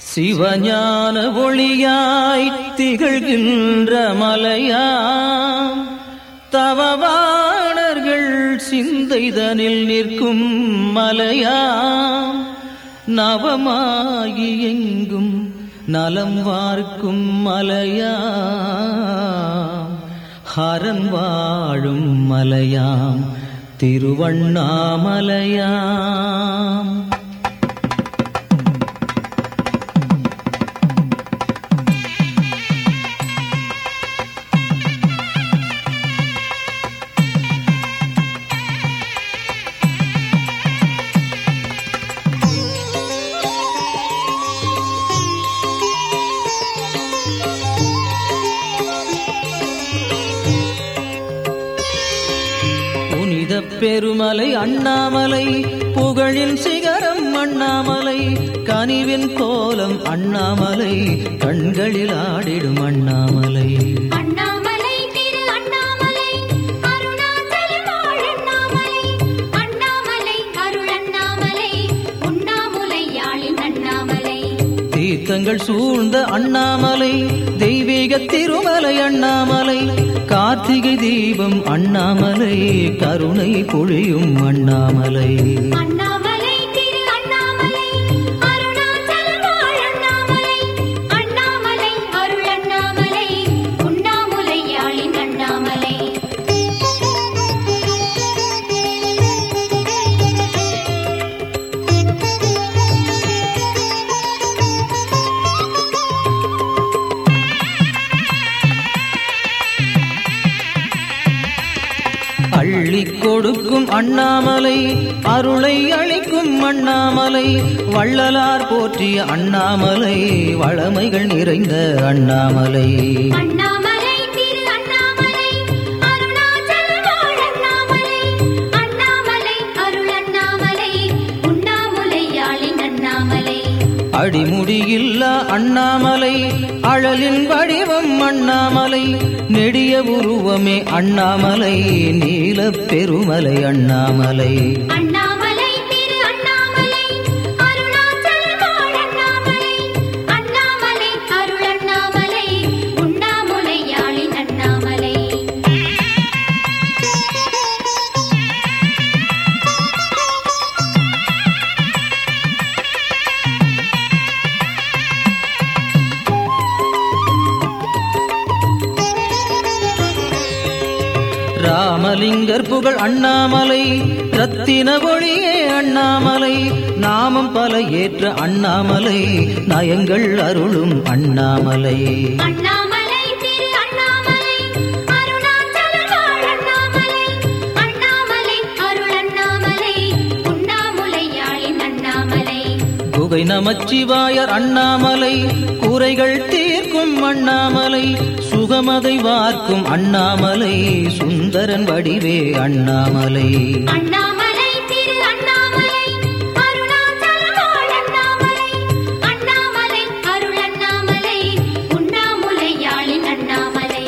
சிவஞான ஒளியாய் திகழ்கின்ற மலையாம் தவவாணர்கள் சிந்தைதனில் நிற்கும் மலையாம் நவமாகி எங்கும் நலம் வார்க்கும் மலையாம் ஹரன் வாழும் மலையாம் திருவண்ணாமலையாம் புனித பெருமலை அண்ணாமலை புகழின் சிகரம் அண்ணாமலை கனிவின் கோலம் அண்ணாமலை கண்களில் ஆடிடும் அண்ணாமலை அண்ணாமலை திரு அண்ணாமலை அருணாச்சல வாழ் அண்ணாமலை அண்ணாமலை அருள் அண்ணாமலை உண்ணாமுலை யாழின் அண்ணாமலை தீர்த்தங்கள் சூழ்ந்த அண்ணாமலை தெய்வீக திருமலை அண்ணாமலை கார்த்திகை தீபம் அண்ணாமலை கருணை பொழியும் அண்ணாமலை அண்ணாமலை திரு அண்ணாமலை அருணாச்சல வாழ் அண்ணாமலை அண்ணாமலை அருள் அண்ணாமலை உண்ணாமுலை யாழின் அண்ணாமலை அள்ளி கொடுக்கும் அண்ணாமலை அருளை அளிக்கும் அண்ணாமலை வள்ளலார் போற்றிய அண்ணாமலை வளமைகள் நிறைந்த அண்ணாமலை அண்ணாமலை திரு அண்ணாமலை அருணாச்சல வாழ் அண்ணாமலை அண்ணாமலை அருள் அண்ணாமலை உண்ணாமுலை யாழின் அண்ணாமலை அடிமுடியில்லா அண்ணாமலை அழலின் வடிவம் அண்ணாமலை நெடிய உருவமே அண்ணாமலை நீல பெருமலை அண்ணாமலை அண்ணாமலை திரு அண்ணாமலை அருணாச்சல வாழ் அண்ணாமலை அண்ணாமலை அருள் அண்ணாமலை உண்ணாமுலை யாழின் அண்ணாமலை ராமலிங்கர் புகழ் அண்ணாமலை ரத்தின ஒளியே அண்ணாமலை நாமம் பல ஏற்ற அண்ணாமலை நயங்கள் அருளும் அண்ணாமலை அண்ணாமலை திரு அண்ணாமலை அருணாச்சல வாழ் அண்ணாமலை அண்ணாமலை அருள் அண்ணாமலை உண்ணாமுலை யாழின் அண்ணாமலை குகை நமச்சிவாயர் அண்ணாமலை குறைகள் தீர்க்கும் அண்ணாமலை சுகமதை வார்க்கும் அண்ணாமலை சுந்தரன் வடிவே அண்ணாமலை அண்ணாமலை திரு அண்ணாமலை அருணாச்சல வாழ் அண்ணாமலை அண்ணாமலை அருள் அண்ணாமலை உண்ணாமுலை யாழின் அண்ணாமலை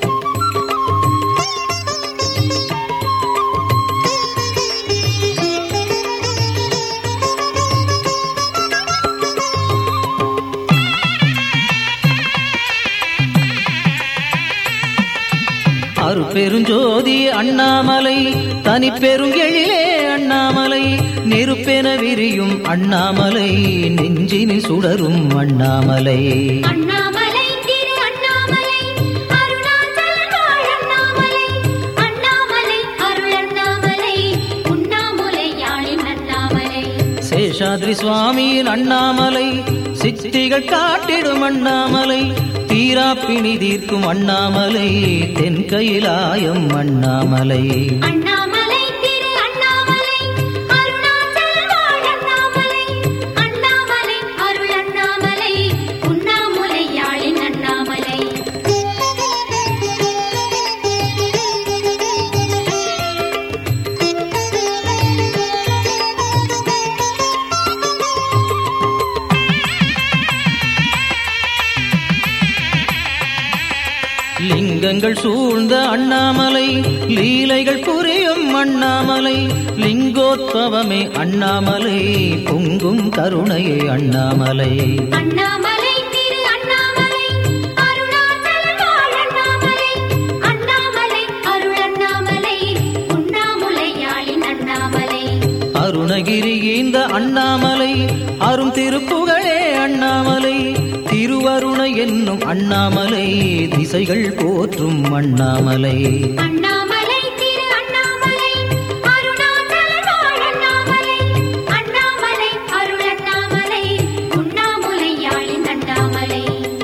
அரு பெருஞ்சோதி அண்ணாமலை தனி பெருங்கெழிலே அண்ணாமலை நெருப்பென விரியும் அண்ணாமலை நெஞ்சினில் சுடரும் அண்ணாமலை அண்ணாமலை திரு அண்ணாமலை அருணாச்சல வாழ் அண்ணாமலை அண்ணாமலை அருள் அண்ணாமலை உண்ணாமுலை யாழின் அண்ணாமலை சேஷாத்ரி சுவாமியின் அண்ணாமலை சித்திகள் காட்டிடும் அண்ணாமலை தீராப்பிணி தீர்க்கும் அண்ணாமலை தென்கையிலாயம் அண்ணாமலை அண்ணாமலை திரு அண்ணாமலை அருணாச்சல வாழ் அண்ணாமலை அண்ணாமலை அருள் அண்ணாமலை உண்ணாமுலை யாழின் அண்ணாமலை லிங்கங்கள் சூழ்ந்த அண்ணாமலை லீலைகள் புரியும் அண்ணாமலை லிங்கோத்பவமே அண்ணாமலை பொங்கும் கருணையே அண்ணாமலை அண்ணாமலை திரு அண்ணாமலை அருணாச்சலம் வாழ் அண்ணாமலை அண்ணாமலை அருள் அண்ணாமலை உண்ணாமுலையாளின் அண்ணாமலை அருணகிரி இந்த அண்ணாமலை அரும் திருப்புகழே அண்ணாமலை திருவருண என்னும் அண்ணாமலை திசைகள் போற்றும் அண்ணாமலை அண்ணாமலை திரு அண்ணாமலை அருணாச்சலம் வாழ் அண்ணாமலை அண்ணாமலை அருள் அண்ணாமலை உண்ணாமுலையாளின் அண்ணாமலை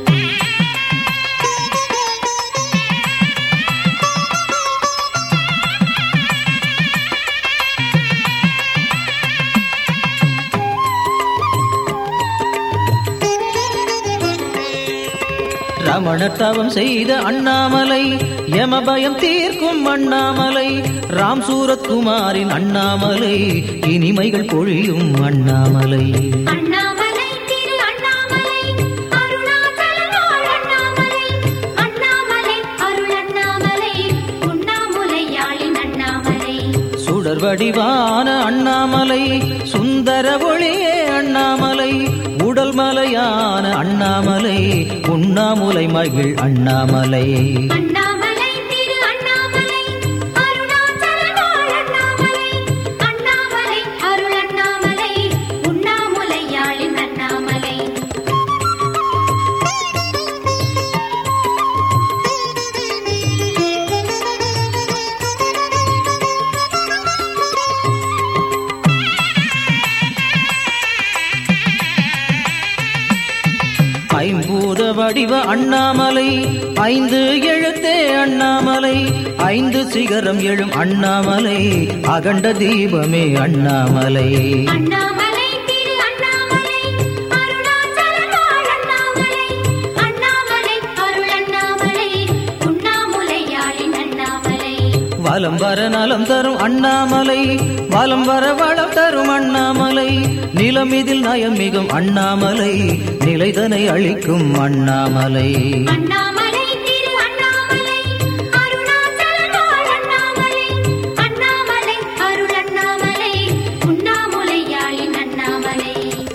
ரமண தவம் செய்த அண்ணாமலை யமபயம் தீர்க்கும் அண்ணாமலை ராம் சூரத்குமாரின் அண்ணாமலை இனிமைகள் பொழியும் அண்ணாமலை அண்ணாமலை திரு அண்ணாமலை அருணாச்சலம் வாழ் அண்ணாமலை அண்ணாமலை அருள் அண்ணாமலை உண்ணாமுலையாளின் அண்ணாமலை சுடர் வடிவான அண்ணாமலை சுந்தர ஒளியே அண்ணாமலை உடல் மலையான அண்ணாமலை உண்ணாமுலை மகிழ் அண்ணாமலை அண்ணாமலை திரு அண்ணாமலை அருணாச்சலம் வாழ் அண்ணாமலை அண்ணாமலை அருள் அண்ணாமலை உண்ணாமுலையாளின் அண்ணாமலை ஐம்பூத வடிவ அண்ணாமலை ஐந்து எழுத்தே அண்ணாமலை ஐந்து சிகரம் எழும் அண்ணாமலை அகண்ட தீபமே அண்ணாமலை அண்ணாமலை திரு அண்ணாமலை அருணாச்சலம் வாழ் அண்ணாமலை அண்ணாமலை அருள் அண்ணாமலை உண்ணாமுலையாளின் அண்ணாமலை வலம் வர நலம் தரும் அண்ணாமலை வலம் வர வளம் தரும் அண்ணாமலை நிலம் இதில் நயம் மிகும் அண்ணாமலை நிலைதனை அளிக்கும் அண்ணாமலை அண்ணாமலை திரு அண்ணாமலை அருணாச்சலம் வாழ் அண்ணாமலை அண்ணாமலை அருள் அண்ணாமலை உண்ணாமுலையாளின் அண்ணாமலை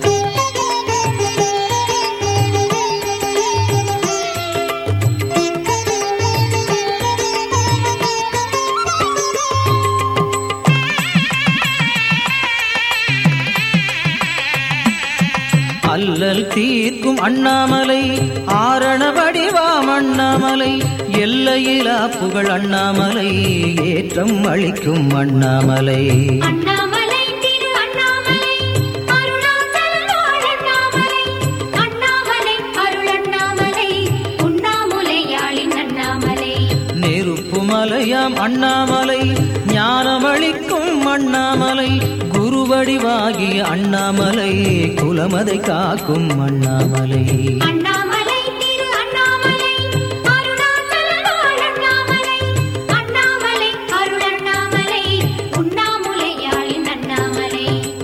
அல்லல் தீர்க்கும் அண்ணாமலை ஆரண வடிவாம் அண்ணாமலை எல்லையிலா புகழ் அண்ணாமலை ஏற்றம் அளிக்கும் அண்ணாமலை அண்ணாமலை திரு அண்ணாமலை அருணாச்சலம் வாழ் அண்ணாமலை அண்ணாமலை அருள் அண்ணாமலை உண்ணாமுலையாளின் அண்ணாமலை நெருப்பு மலையாம் அண்ணாமலை ஞானமளிக்கும் அண்ணாமலை குருவடிவாகிய அண்ணாமலை குலமதை காக்கும் அண்ணாமலை அண்ணாமலை திரு அண்ணாமலை அருணாச்சலம் வாழ் அண்ணாமலை அண்ணாமலை அருள் அண்ணாமலை உண்ணாமுலையாளின் அண்ணாமலை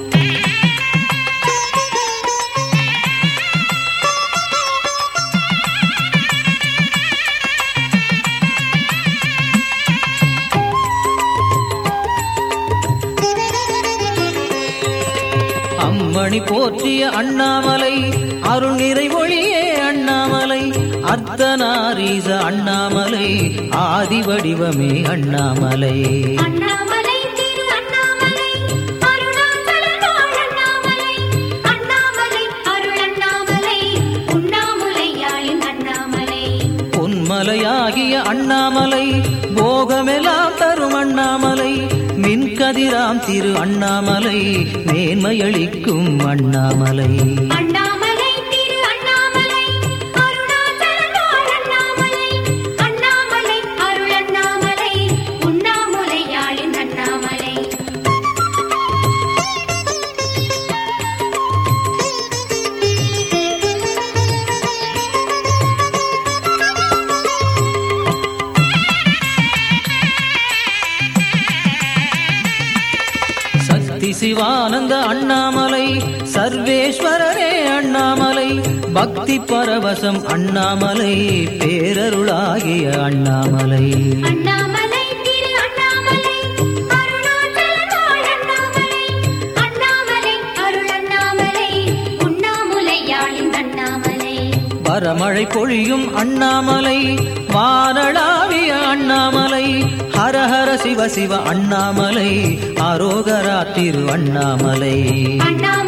அம்மணி போற்றிய அண்ணாமலை அருள் நிறைவொழியே அண்ணாமலை அர்த்தநாரீச அண்ணாமலை ஆதி வடிவமே அண்ணாமலை அண்ணாமலை திரு அண்ணாமலை அருணாச்சலம் வாழ் அண்ணாமலை அண்ணாமலை அருள் அண்ணாமலை உண்ணாமுலையாளின் அண்ணாமலை பொன்மலையாகிய அண்ணாமலை போகமெல்லாம் தரும் அண்ணாமலை மின்கதிராம் திரு அண்ணாமலை மேன்மையளிக்கும் அண்ணாமலை அண்ணாமலை திரு அண்ணாமலை அருணாச்சலம் வாழ் அண்ணாமலை அண்ணாமலை அருள் அண்ணாமலை உண்ணாமுலையாளின் அண்ணாமலை சக்தி சிவானந்த அண்ணாமலை சர்வேஸ்வரரே அண்ணாமலை பக்தி பரவசம் அண்ணாமலை பேரருளாகிய அண்ணாமலை அண்ணாமலை திரு அண்ணாமலை அருணாச்சலம் வாழ் அண்ணாமலை அண்ணாமலை அருள் அண்ணாமலை உண்ணாமுலையாளின் அண்ணாமலை பரமழை பொழியும் அண்ணாமலை வானளாவிய அண்ணாமலை ஹரஹர சிவ சிவ அண்ணாமலை அரோகரா திரு அண்ணாமலை அண்ணாமலை